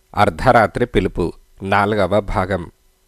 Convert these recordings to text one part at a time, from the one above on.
అర్ధరాత్రి పిలుపు నాలుగవ భాగం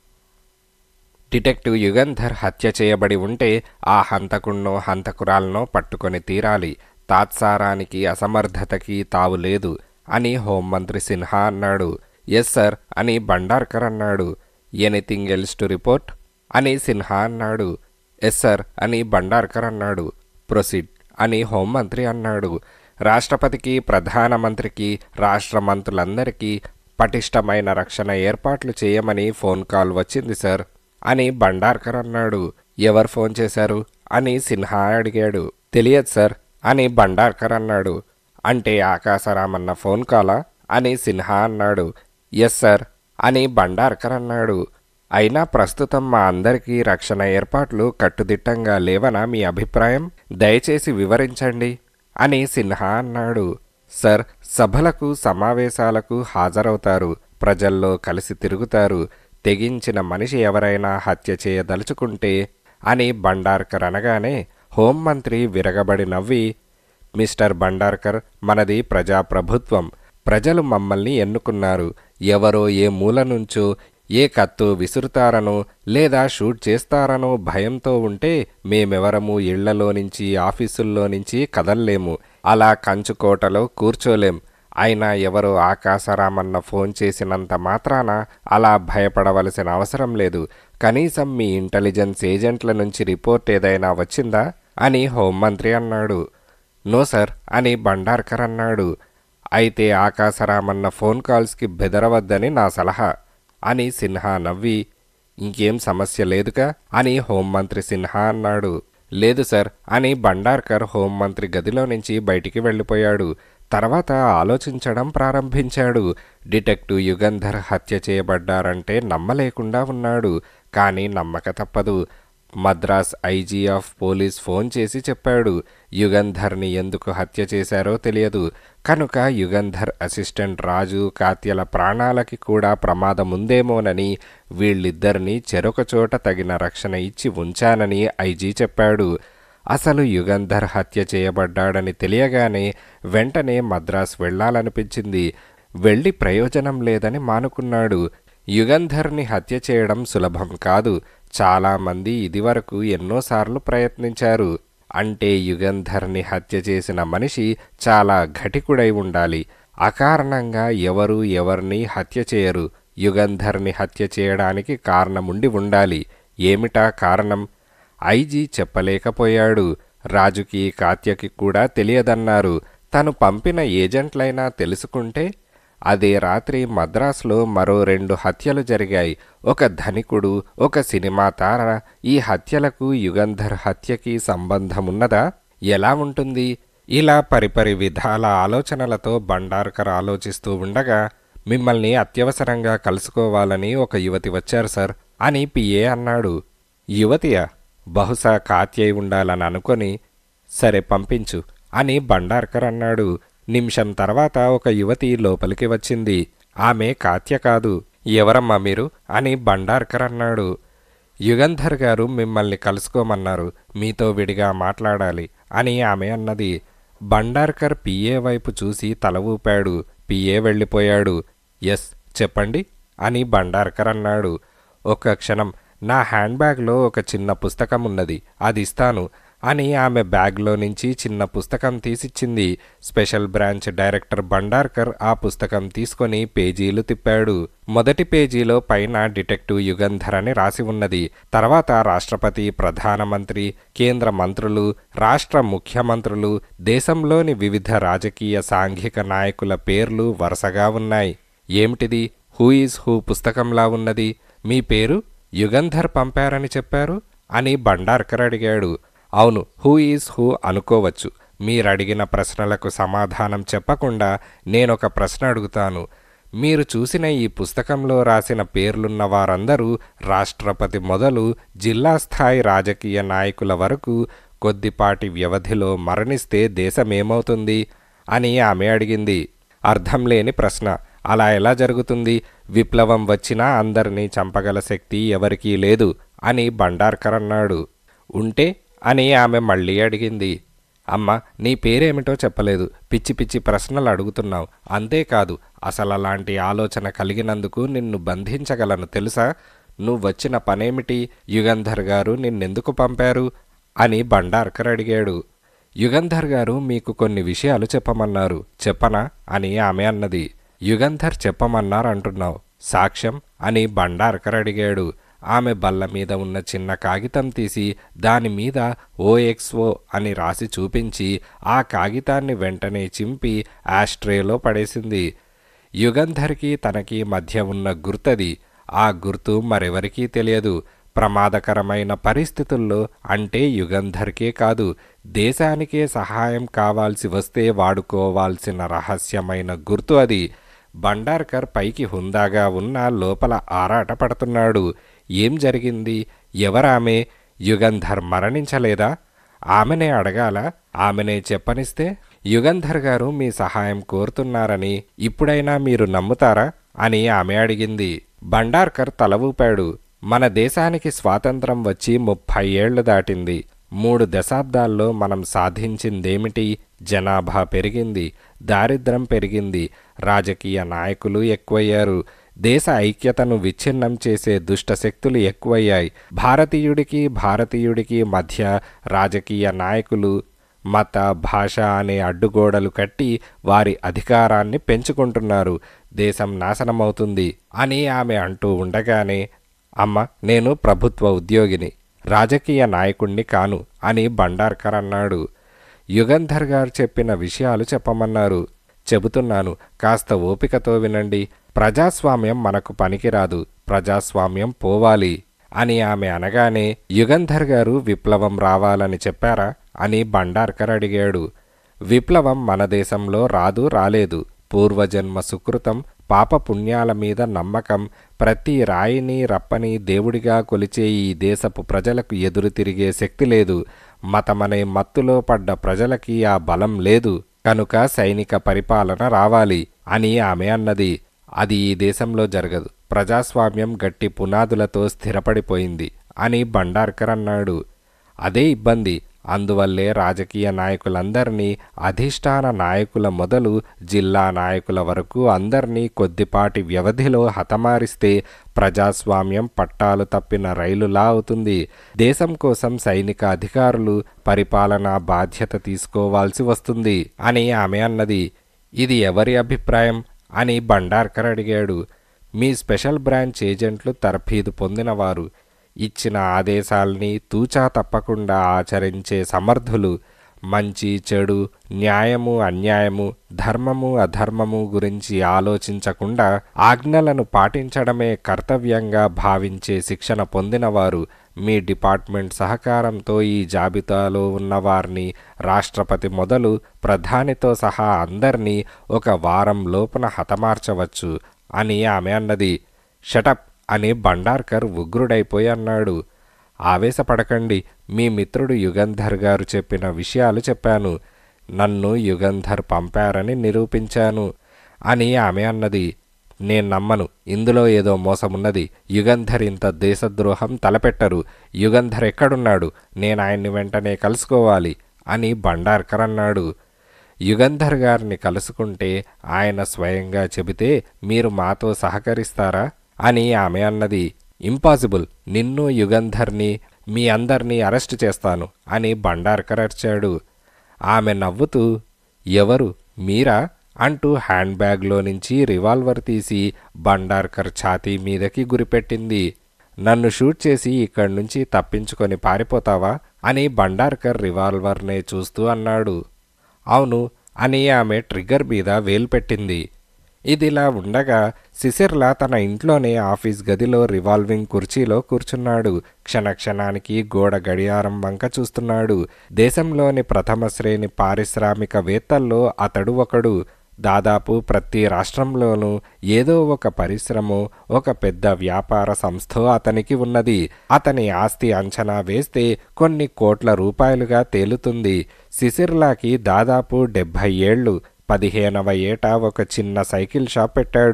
డిటెక్టివ్ యుగంధర్ హత్య చేయబడి ఉంటే ఆ హంతకుణ్ణో హంతకురాలనో పట్టుకొని తీరాలి తాత్సారానికి అసమర్థతకి తావు లేదు అని హోంమంత్రి సిన్హా అన్నాడు ఎస్ సార్ అని బండార్కర్ అన్నాడు ఎనీథింగ్ ఎల్స్ టు రిపోర్ట్ అని సిన్హా అన్నాడు ఎస్ సార్ అని బండార్కర్ అన్నాడు ప్రొసీడ్ అని హోంమంత్రి అన్నాడు రాష్ట్రపతికి ప్రధానమంత్రికి రాష్ట్ర మంత్రులందరికీ పటిష్టమైన రక్షణ ఏర్పాట్లు చేయమని ఫోన్ కాల్ వచ్చింది సార్ అని బండార్కర్ అన్నాడు ఎవరు ఫోన్ చేశారు అని సిన్హా అడిగాడు తెలియదు సార్ అని బండార్కర్ అన్నాడు అంటే ఆకాశరామన్న ఫోన్ కాలా అని సిన్హా అన్నాడు ఎస్ సార్ అని బండార్కర్ అన్నాడు అయినా ప్రస్తుతం మా అందరికీ రక్షణ ఏర్పాట్లు కట్టుదిట్టంగా లేవనా మీ అభిప్రాయం దయచేసి వివరించండి అని సిన్హా అన్నాడు సర్ సభలకు సమావేశాలకు హాజరవుతారు ప్రజల్లో కలిసి తిరుగుతారు తెగించిన మనిషి ఎవరైనా హత్య చేయదలుచుకుంటే అని బండార్కర్ అనగానే హోంమంత్రి విరగబడి నవ్వి మిస్టర్ బండార్కర్ మనది ప్రజాప్రభుత్వం ప్రజలు మమ్మల్ని ఎన్నుకున్నారు ఎవరో ఏ మూల నుంచో ఏ కత్తు విసురుతారనో లేదా షూట్ చేస్తారనో భయంతో ఉంటే మేమెవరము ఇళ్లలో నుంచి ఆఫీసుల్లో నుంచి కదల్లేము అలా కంచుకోటలో కూర్చోలేం అయినా ఎవరో ఆకాశరామన్న ఫోన్ చేసినంత మాత్రాన అలా భయపడవలసిన అవసరం లేదు కనీసం మీ ఇంటెలిజెన్స్ ఏజెంట్ల నుంచి రిపోర్ట్ ఏదైనా వచ్చిందా అని హోంమంత్రి అన్నాడు నో సార్ అని బండార్కర్ అన్నాడు అయితే ఆకాశరామన్న ఫోన్ కాల్స్కి బెదరవద్దని నా సలహా అని సిన్హా నవ్వి ఇంకేం సమస్య లేదుగా అని హోంమంత్రి సిన్హా అన్నాడు లేదు సార్ అని బండార్కర్ హోంమంత్రి గదిలో నుంచి బయటికి వెళ్ళిపోయాడు తర్వాత ఆలోచించడం ప్రారంభించాడు డిటెక్టివ్ యుగంధర్ హత్య చేయబడ్డారంటే నమ్మలేకుండా ఉన్నాడు కానీ నమ్మక తప్పదు Madras IG of police phone చేసి చెప్పాడు యుగంధర్ని ఎందుకు హత్య చేశారో తెలియదు కనుక యుగంధర్ అసిస్టెంట్ రాజు కాత్యల ప్రాణాలకి కూడా ప్రమాదం ఉందేమోనని వీళ్ళిద్దరినీ చెరొక చోట తగిన రక్షణ ఇచ్చి ఉంచానని ఐజీ చెప్పాడు అసలు యుగంధర్ హత్య చేయబడ్డాడని తెలియగానే వెంటనే మద్రాస్ వెళ్ళాలనిపించింది వెళ్ళి ప్రయోజనం లేదని మానుకున్నాడు యుగంధర్ని హత్య చేయడం సులభం కాదు చాలామంది ఇదివరకు ఎన్నోసార్లు ప్రయత్నించారు అంటే యుగంధర్ని హత్య చేసిన మనిషి చాలా ఘటికుడై ఉండాలి అకారణంగా ఎవరు ఎవరిని హత్య చేయరు యుగంధర్ని హత్య చేయడానికి కారణముండి ఉండాలి ఏమిటా కారణం ఐజీ చెప్పలేకపోయాడు రాజుకి కాత్యకి కూడా తెలియదన్నారు తను పంపిన ఏజెంట్లైనా తెలుసుకుంటే అదే రాత్రి మద్రాసులో మరో రెండు హత్యలు జరిగాయి ఒక ధనికుడు ఒక సినిమా తార ఈ హత్యలకు యుగంధర్ హత్యకి సంబంధమున్నదా ఎలా ఉంటుంది ఇలా పరిపరి విధాల ఆలోచనలతో బండార్కర్ ఆలోచిస్తూ ఉండగా మిమ్మల్ని అత్యవసరంగా కలుసుకోవాలని ఒక యువతి వచ్చారు సార్ అని పిఏ అన్నాడు యువతియా బహుశా కాత్యై ఉండాలని అనుకొని సరే పంపించు అని బండార్కర్ అన్నాడు నిమిషం తర్వాత ఒక యువతి లోపలికి వచ్చింది ఆమె కాత్య కాదు ఎవరమ్మా మీరు అని బండార్కర్ అన్నాడు యుగంధర్ గారు మిమ్మల్ని కలుసుకోమన్నారు మీతో విడిగా మాట్లాడాలి అని ఆమె అన్నది బండార్కర్ పిఏ వైపు చూసి తల ఊపాడు పిఏ వెళ్ళిపోయాడు ఎస్ చెప్పండి అని బండార్కర్ అన్నాడు ఒక్క క్షణం నా హ్యాండ్ బ్యాగ్లో ఒక చిన్న పుస్తకం ఉన్నది అది ఇస్తాను అని ఆమె బ్యాగ్లో నుంచి చిన్న పుస్తకం తీసిచ్చింది స్పెషల్ బ్రాంచ్ డైరెక్టర్ బండార్కర్ ఆ పుస్తకం తీసుకొని పేజీలు తిప్పాడు మొదటి పేజీలో పైన డిటెక్టివ్ యుగంధర్ అని రాసి ఉన్నది తర్వాత రాష్ట్రపతి ప్రధానమంత్రి కేంద్ర మంత్రులు రాష్ట్ర ముఖ్యమంత్రులు దేశంలోని వివిధ రాజకీయ సాంఘిక నాయకుల పేర్లు వరుసగా ఉన్నాయి ఏమిటిది హూ ఈజ్ హూ పుస్తకంలా ఉన్నది మీ పేరు యుగంధర్ పంపారని చెప్పారు అని బండార్కర్ అడిగాడు అవును హూ ఈజ్ హూ అనుకోవచ్చు మీరడిగిన ప్రశ్నలకు సమాధానం చెప్పకుండా నేనొక ప్రశ్న అడుగుతాను మీరు చూసిన ఈ పుస్తకంలో రాసిన పేర్లున్న వారందరూ రాష్ట్రపతి మొదలు జిల్లా స్థాయి రాజకీయ నాయకుల వరకు కొద్దిపాటి వ్యవధిలో మరణిస్తే దేశమేమవుతుంది అని ఆమె అడిగింది అర్థం లేని ప్రశ్న అలా ఎలా జరుగుతుంది విప్లవం వచ్చినా అందరినీ చంపగల శక్తి ఎవరికీ లేదు అని బండార్కర్ అన్నాడు ఉంటే అని ఆమె మళ్ళీ అడిగింది అమ్మ నీ పేరేమిటో చెప్పలేదు పిచ్చి పిచ్చి ప్రశ్నలు అడుగుతున్నావు అంతేకాదు అసలు అలాంటి ఆలోచన కలిగినందుకు నిన్ను బంధించగలను తెలుసా నువ్వు వచ్చిన పనేమిటి యుగంధర్ గారు నిన్నెందుకు పంపారు అని బండార్కర్ అడిగాడు యుగంధర్ గారు మీకు కొన్ని విషయాలు చెప్పమన్నారు చెప్పనా అని ఆమె అన్నది యుగంధర్ చెప్పమన్నారు అంటున్నావు సాక్ష్యం అని బండార్కర్ అడిగాడు ఆమె బల్ల మీద ఉన్న చిన్న కాగితం తీసి దాని మీద ఓఎక్స్ఓ అని రాసి చూపించి ఆ కాగితాన్ని వెంటనే చింపి ఆస్ట్రేలో పడేసింది యుగంధర్కి తనకి మధ్య ఉన్న గుర్తది ఆ గుర్తు మరెవరికీ తెలియదు ప్రమాదకరమైన పరిస్థితుల్లో అంటే యుగంధర్కే కాదు దేశానికే సహాయం కావాల్సి వస్తే వాడుకోవాల్సిన రహస్యమైన గుర్తు అది బండార్కర్ పైకి హుందాగా ఉన్న లోపల ఆరాట పడుతున్నాడు ఏం జరిగింది ఎవరామె యుగంధర్ మరణించలేదా ఆమెనే అడగాల ఆమెనే చెప్పనిస్తే యుగంధర్ గారు మీ సహాయం కోరుతున్నారని ఇప్పుడైనా మీరు నమ్ముతారా అని ఆమె అడిగింది బండార్కర్ తల ఊపాడు మన దేశానికి స్వాతంత్రం వచ్చి ముప్పై ఏళ్లు దాటింది మూడు దశాబ్దాల్లో మనం సాధించిందేమిటి జనాభా పెరిగింది దారిద్రం పెరిగింది రాజకీయ నాయకులు ఎక్కువయ్యారు దేశ ఐక్యతను విచ్ఛిన్నం చేసే దుష్టశక్తులు ఎక్కువయ్యాయి భారతీయుడికి భారతీయుడికి మధ్య రాజకీయ నాయకులు మత భాష అనే అడ్డుగోడలు కట్టి వారి అధికారాన్ని పెంచుకుంటున్నారు దేశం నాశనమవుతుంది అని ఆమె అంటూ ఉండగానే అమ్మ నేను ప్రభుత్వ ఉద్యోగిని రాజకీయ నాయకుణ్ణి కాను అని బండార్కర్ అన్నాడు యుగంధర్ గారు చెప్పిన విషయాలు చెప్పమన్నారు చెబుతున్నాను కాస్త ఓపికతో వినండి ప్రజాస్వామ్యం మనకు పనికిరాదు ప్రజాస్వామ్యం పోవాలి అని ఆమె అనగానే యుగంధర్ గారు విప్లవం రావాలని చెప్పారా అని బండార్కర్ అడిగాడు విప్లవం మన దేశంలో రాదు రాలేదు పూర్వజన్మ సుకృతం పాప పుణ్యాల మీద నమ్మకం ప్రతి రాయిని రప్పని దేవుడిగా కొలిచే ఈ దేశపు ప్రజలకు ఎదురు తిరిగే శక్తి లేదు మతమనే మత్తులో పడ్డ ప్రజలకి ఆ బలం లేదు కనుక సైనిక పరిపాలన రావాలి అని ఆమె అన్నది అది ఈ దేశంలో జరగదు ప్రజాస్వామ్యం గట్టి పునాదులతో స్థిరపడిపోయింది అని బండార్కర్ అన్నాడు అదే ఇబ్బంది అందువల్లే రాజకీయ నాయకులందరినీ అధిష్టాన నాయకుల మొదలు జిల్లా నాయకుల వరకు అందరినీ కొద్దిపాటి వ్యవధిలో హతమారిస్తే ప్రజాస్వామ్యం పట్టాలు తప్పిన రైలులా అవుతుంది దేశం కోసం సైనిక అధికారులు పరిపాలనా బాధ్యత తీసుకోవాల్సి వస్తుంది అని ఆమె అన్నది ఇది ఎవరి అభిప్రాయం అని బండార్కర్ అడిగాడు మీ స్పెషల్ బ్రాంచ్ ఏజెంట్లు తర్ఫీదు పొందినవారు ఇచ్చిన ఆదేశాల్ని తూచా తప్పకుండా ఆచరించే సమర్థులు మంచి చెడు న్యాయము అన్యాయము ధర్మము అధర్మము గురించి ఆలోచించకుండా ఆజ్ఞలను పాటించడమే కర్తవ్యంగా భావించే శిక్షణ పొందినవారు మీ డిపార్ట్మెంట్ సహకారంతో ఈ జాబితాలో ఉన్నవారిని రాష్ట్రపతి మొదలు ప్రధానితో సహా అందరినీ ఒక వారం లోపున హతమార్చవచ్చు అని ఆమె అన్నది షటప్ అని బండార్కర్ ఉగ్రుడైపోయి అన్నాడు ఆవేశపడకండి మీ మిత్రుడు యుగంధర్ గారు చెప్పిన విషయాలు చెప్పాను నన్ను యుగంధర్ పంపారని నిరూపించాను అని ఆమె అన్నది నేను నమ్మను ఇందులో ఏదో మోసమున్నది యుగంధర్ ఇంత దేశద్రోహం తలపెట్టరు యుగంధర్ ఎక్కడున్నాడు నేను ఆయన్ని వెంటనే కలుసుకోవాలి అని బండార్కర్ అన్నాడు యుగంధర్ గారిని కలుసుకుంటే ఆయన స్వయంగా చెబితే మీరు మాతో సహకరిస్తారా అని ఆమె అన్నది ఇంపాసిబుల్ నిన్ను యుగంధర్ని మీ అందరినీ అరెస్ట్ చేస్తాను అని బండార్కర్ అరిచాడు ఆమె నవ్వుతూ ఎవరు మీరా అంటూ హ్యాండ్ బ్యాగ్లో నుంచి రివాల్వర్ తీసి బండార్కర్ ఛాతీ మీదకి గురిపెట్టింది నన్ను షూట్ చేసి ఇక్కడి నుంచి తప్పించుకొని పారిపోతావా అని బండార్కర్ రివాల్వర్నే చూస్తూ అన్నాడు అవును అని ఆమె ట్రిగ్గర్ మీద వేలు పెట్టింది ఇదిలా ఉండగా సిసిర్లా తన ఇంట్లోనే ఆఫీస్ గదిలో రివాల్వింగ్ కుర్చీలో కూర్చున్నాడు క్షణక్షణానికి గోడ గడియారం వంక చూస్తున్నాడు దేశంలోని ప్రథమ శ్రేణి పారిశ్రామికవేత్తల్లో అతడు ఒకడు దాదాపు ప్రతి రాష్ట్రంలోనూ ఏదో ఒక పరిశ్రమ ఒక పెద్ద వ్యాపార సంస్థ అతనికి ఉన్నది అతని ఆస్తి అంచనా వేస్తే కొన్ని కోట్ల రూపాయలుగా తేలుతుంది సిసిర్లాకి దాదాపు డెబ్భై ఏళ్ళు పదిహేనవ ఏట ఒక చిన్న సైకిల్ షాప్ పెట్టాడు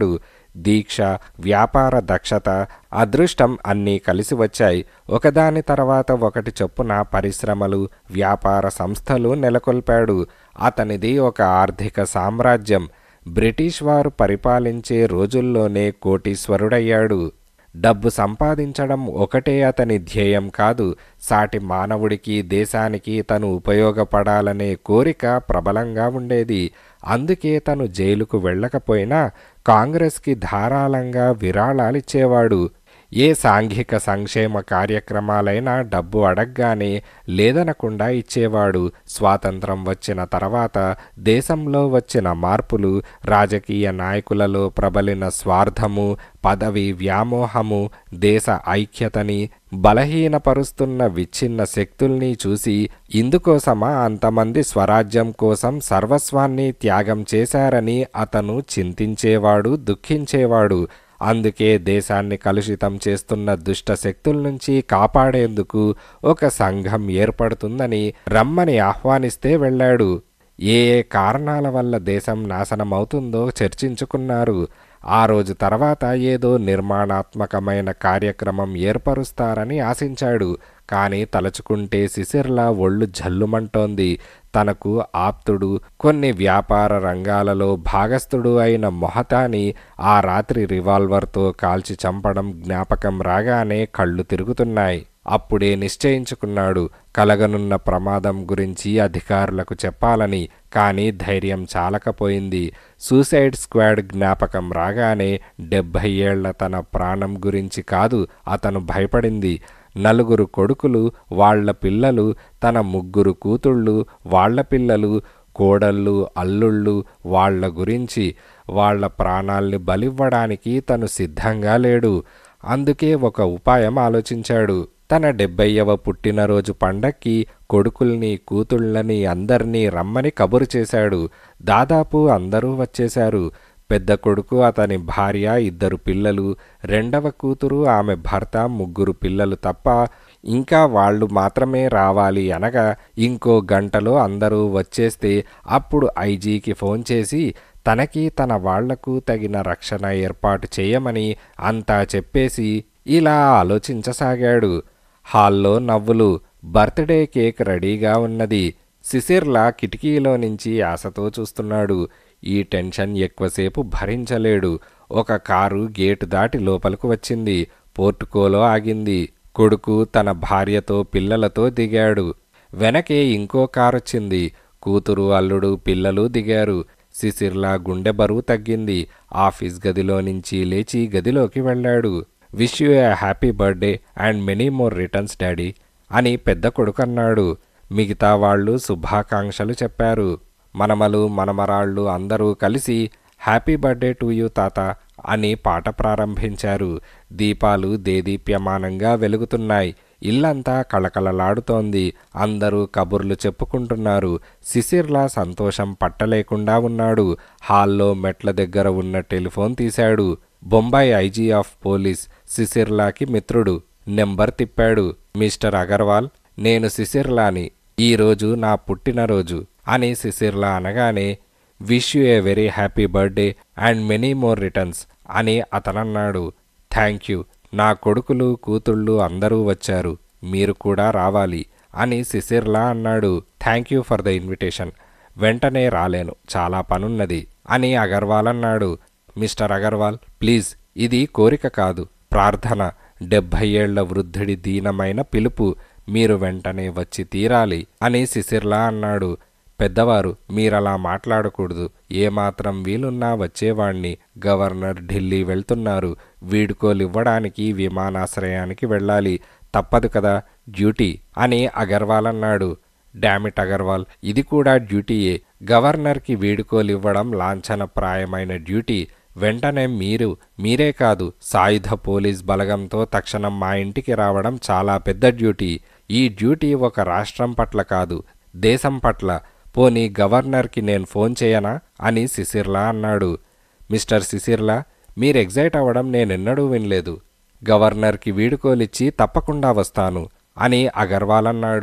దీక్ష వ్యాపార దక్షత అదృష్టం అన్నీ కలిసి వచ్చాయి ఒకదాని తర్వాత ఒకటి చొప్పున పరిశ్రమలు వ్యాపార సంస్థలు నెలకొల్పాడు అతనిది ఒక ఆర్థిక సామ్రాజ్యం బ్రిటిష్ వారు పరిపాలించే రోజుల్లోనే కోటీశ్వరుడయ్యాడు డబ్బు సంపాదించడం ఒకటే అతని ధ్యేయం కాదు సాటి మానవుడికి దేశానికి తను ఉపయోగపడాలనే కోరిక ప్రబలంగా ఉండేది అందుకే తను జైలుకు వెళ్ళకపోయినా కాంగ్రెస్కి ధారాళంగా విరాళాలిచ్చేవాడు ఏ సాంఘిక సంక్షేమ కార్యక్రమాలైనా డబ్బు అడగ్గానే లేదనకుండా ఇచ్చేవాడు స్వాతంత్రం వచ్చిన తర్వాత దేశంలో వచ్చిన మార్పులు రాజకీయ నాయకులలో ప్రబలిన స్వార్థము పదవి వ్యామోహము దేశ ఐక్యతని బలహీనపరుస్తున్న విచ్ఛిన్న శక్తుల్ని చూసి ఇందుకోసమా అంతమంది స్వరాజ్యం కోసం సర్వస్వాన్ని త్యాగం చేశారని అతను చింతించేవాడు దుఃఖించేవాడు అందుకే దేశాన్ని కలుషితం చేస్తున్న దుష్ట శక్తుల నుంచి కాపాడేందుకు ఒక సంఘం ఏర్పడుతుందని రమ్మని ఆహ్వానిస్తే వెళ్ళాడు ఏ ఏ కారణాల వల్ల దేశం నాశనమవుతుందో చర్చించుకున్నారు ఆ రోజు తర్వాత ఏదో నిర్మాణాత్మకమైన కార్యక్రమం ఏర్పరుస్తారని ఆశించాడు కానీ తలుచుకుంటే శిశిర్లా ఒళ్ళు జల్లుమంటోంది తనకు ఆప్తుడు కొన్ని వ్యాపార రంగాలలో భాగస్థుడు అయిన మొహతాని ఆ రాత్రి రివాల్వర్తో కాల్చి చంపడం జ్ఞాపకం రాగానే కళ్ళు తిరుగుతున్నాయి అప్పుడే నిశ్చయించుకున్నాడు కలగనున్న ప్రమాదం గురించి అధికారులకు చెప్పాలని కానీ ధైర్యం చాలకపోయింది సూసైడ్ స్క్వాడ్ జ్ఞాపకం రాగానే డెబ్భై ఏళ్ల తన ప్రాణం గురించి కాదు అతను భయపడింది నలుగురు కొడుకులు వాళ్ల పిల్లలు తన ముగ్గురు కూతుళ్ళు వాళ్ల పిల్లలు కోడళ్ళు అల్లుళ్ళు వాళ్ల గురించి వాళ్ల ప్రాణాల్ని బలివ్వడానికి తను సిద్ధంగా లేడు అందుకే ఒక ఉపాయం ఆలోచించాడు తన డెబ్బయ్యవ పుట్టినరోజు పండక్కి కొడుకుల్ని కూతుళ్ళని అందర్నీ రమ్మని కబురు చేశాడు దాదాపు అందరూ వచ్చేశారు పెద్ద కొడుకు అతని భార్య ఇద్దరు పిల్లలు రెండవ కూతురు ఆమె భర్త ముగ్గురు పిల్లలు తప్ప ఇంకా వాళ్ళు మాత్రమే రావాలి అనగా ఇంకో గంటలో అందరూ వచ్చేస్తే అప్పుడు ఐజీకి ఫోన్ చేసి తనకి తన వాళ్లకు తగిన రక్షణ ఏర్పాటు చేయమని అంతా చెప్పేసి ఇలా ఆలోచించసాగాడు హాల్లో నవ్వులు బర్త్డే కేక్ రెడీగా ఉన్నది సిసిర్లా కిటికీలో నుంచి ఆశతో చూస్తున్నాడు ఈ టెన్షన్ ఎక్కువసేపు భరించలేడు ఒక కారు గేటు దాటి లోపలకు వచ్చింది పోర్టుకోలో ఆగింది కొడుకు తన భార్యతో పిల్లలతో దిగాడు వెనకే ఇంకో కారొచ్చింది కూతురు అల్లుడు పిల్లలు దిగారు సిసిర్లా గుండె బరువు తగ్గింది ఆఫీస్ గదిలో నుంచి లేచి గదిలోకి వెళ్ళాడు wish you a happy birthday and many more returns daddy అని పెద్ద కొడుకు అన్నాడు మిగతా వాళ్ళు శుభాకాంక్షలు చెప్పారు మనమలు మనమరాళ్ళు అందరూ కలిసి హ్యాపీ బర్త్డే టు యూ తాత అని పాట ప్రారంభించారు దీపాలు దేదీప్యమానంగా వెలుగుతున్నాయి ఇల్లంతా కళకళలాడుతోంది అందరూ కబుర్లు చెప్పుకుంటున్నారు సిసిర్లా సంతోషం పట్టలేకుండా ఉన్నాడు హాల్లో మెట్ల దగ్గర ఉన్న టెలిఫోన్ తీశాడు బొంబాయి ఐజీ ఆఫ్ పోలీస్ సిసిర్లాకి మిత్రుడు నెంబర్ తిప్పాడు మిస్టర్ అగర్వాల్ నేను సిసిర్లాని ఈరోజు నా పుట్టినరోజు అని సిసిర్లా అనగానే wish you a very happy birthday and many more returns అని అతనన్నాడు థ్యాంక్ యూ నా కొడుకులు కూతుళ్ళు అందరూ వచ్చారు మీరు కూడా రావాలి అని సిసిర్లా అన్నాడు thank you for the invitation వెంటనే రాలేను చాలా పనున్నది అని అగర్వాల్ అన్నాడు మిస్టర్ అగర్వాల్ ప్లీజ్ ఇది కోరిక కాదు ప్రార్థన డెబ్భై ఏళ్ల వృద్ధుడి దీనమైన పిలుపు మీరు వెంటనే వచ్చి తీరాలి అని సిసిర్లా అన్నాడు పెద్దవారు మీరలా మాట్లాడకూడదు ఏమాత్రం వీలున్నా వచ్చేవాణ్ణి గవర్నర్ ఢిల్లీ వెళ్తున్నారు వీడుకోలివ్వడానికి విమానాశ్రయానికి వెళ్ళాలి తప్పదు కదా డ్యూటీ అని అగర్వాల్ అన్నాడు డామిట్ అగర్వాల్ ఇది కూడా డ్యూటీయే గవర్నర్కి వీడుకోలివ్వడం లాంఛనప్రాయమైన డ్యూటీ వెంటనే మీరు మీరే కాదు సాయుధ పోలీస్ బలగంతో తక్షణం మా ఇంటికి రావడం చాలా పెద్ద డ్యూటీ ఈ డ్యూటీ ఒక రాష్ట్రం పట్ల కాదు దేశం పట్ల పోనీ గవర్నర్కి నేను ఫోన్ చేయనా అని సిసిర్లా అన్నాడు మిస్టర్ సిసిర్లా మీరు ఎగ్జైట్ అవ్వడం నేనెన్నడూ వినలేదు గవర్నర్కి వీడుకోలిచ్చి తప్పకుండా వస్తాను అని అగర్వాల్ అన్నాడు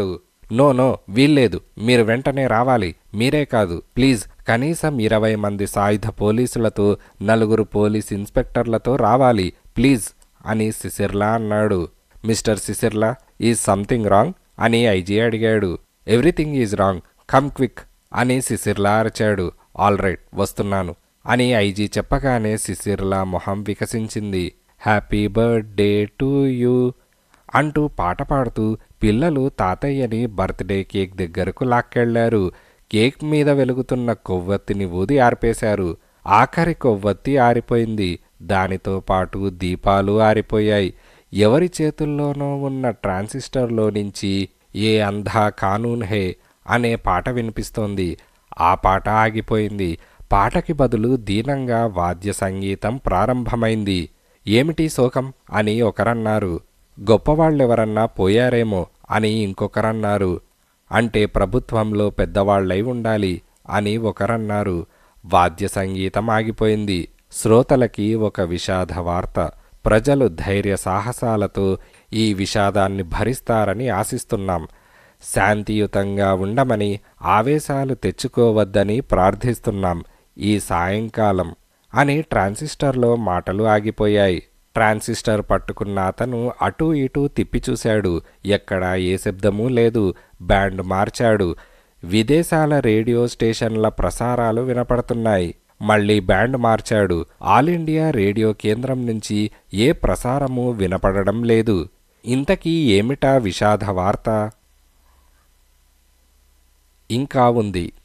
నో నో వీల్లేదు మీరు వెంటనే రావాలి మీరే కాదు ప్లీజ్ కనీసం ఇరవై మంది సాయుధ పోలీసులతో నలుగురు పోలీస్ ఇన్స్పెక్టర్లతో రావాలి ప్లీజ్ అని సిసిర్లా అన్నాడు mister Sisirla is something wrong అని ఐజీ అడిగాడు everything is wrong come quick అని సిసిర్లా అరిచాడు ఆల్ రైట్ వస్తున్నాను అని ఐజీ చెప్పగానే సిసిర్లా మొహం వికసించింది హ్యాపీ బర్త్డే టు యూ అంటూ పాట పాడుతూ పిల్లలు తాతయ్యని బర్త్డే కేక్ దగ్గరకు లాక్కెళ్లారు కేక్ మీద వెలుగుతున్న కొవ్వొత్తిని ఊది ఆర్పేశారు ఆఖరి కొవ్వొత్తి ఆరిపోయింది దానితో పాటు దీపాలు ఆరిపోయాయి ఎవరి చేతుల్లోనో ఉన్న ట్రాన్సిస్టర్లో నుంచి ఏ అంధా కానూన్ హే అనే పాట వినిపిస్తోంది ఆ పాట ఆగిపోయింది పాటకి బదులు దీనంగా వాద్య సంగీతం ప్రారంభమైంది ఏమిటి శోకం అని ఒకరన్నారు గొప్పవాళ్ళెవరన్నా పోయారేమో అని ఇంకొకరన్నారు అంటే ప్రభుత్వంలో పెద్దవాళ్ళై ఉండాలి అని ఒకరన్నారు వాద్య సంగీతం ఆగిపోయింది శ్రోతలకి ఒక విషాద వార్త ప్రజలు ధైర్య సాహసాలతో ఈ విషాదాన్ని భరిస్తారని ఆశిస్తున్నాం శాంతియుతంగా ఉండమని ఆవేశాలు తెచ్చుకోవద్దని ప్రార్థిస్తున్నాం ఈ సాయంకాలం అని ట్రాన్సిస్టర్లో మాటలు ఆగిపోయాయి ట్రాన్సిస్టర్ పట్టుకున్న అతను అటూ ఇటూ తిప్పి చూశాడు ఎక్కడా ఏ శబ్దమూ లేదు బ్యాండ్ మార్చాడు విదేశాల రేడియో స్టేషన్ల ప్రసారాలు వినపడుతున్నాయి మళ్ళీ బ్యాండ్ మార్చాడు ఆల్ ఇండియా రేడియో కేంద్రం నుంచి ఏ ప్రసారము వినపడడం లేదు ఇంతకీ ఏమిటా విషాద వార్త ఇంకా ఉంది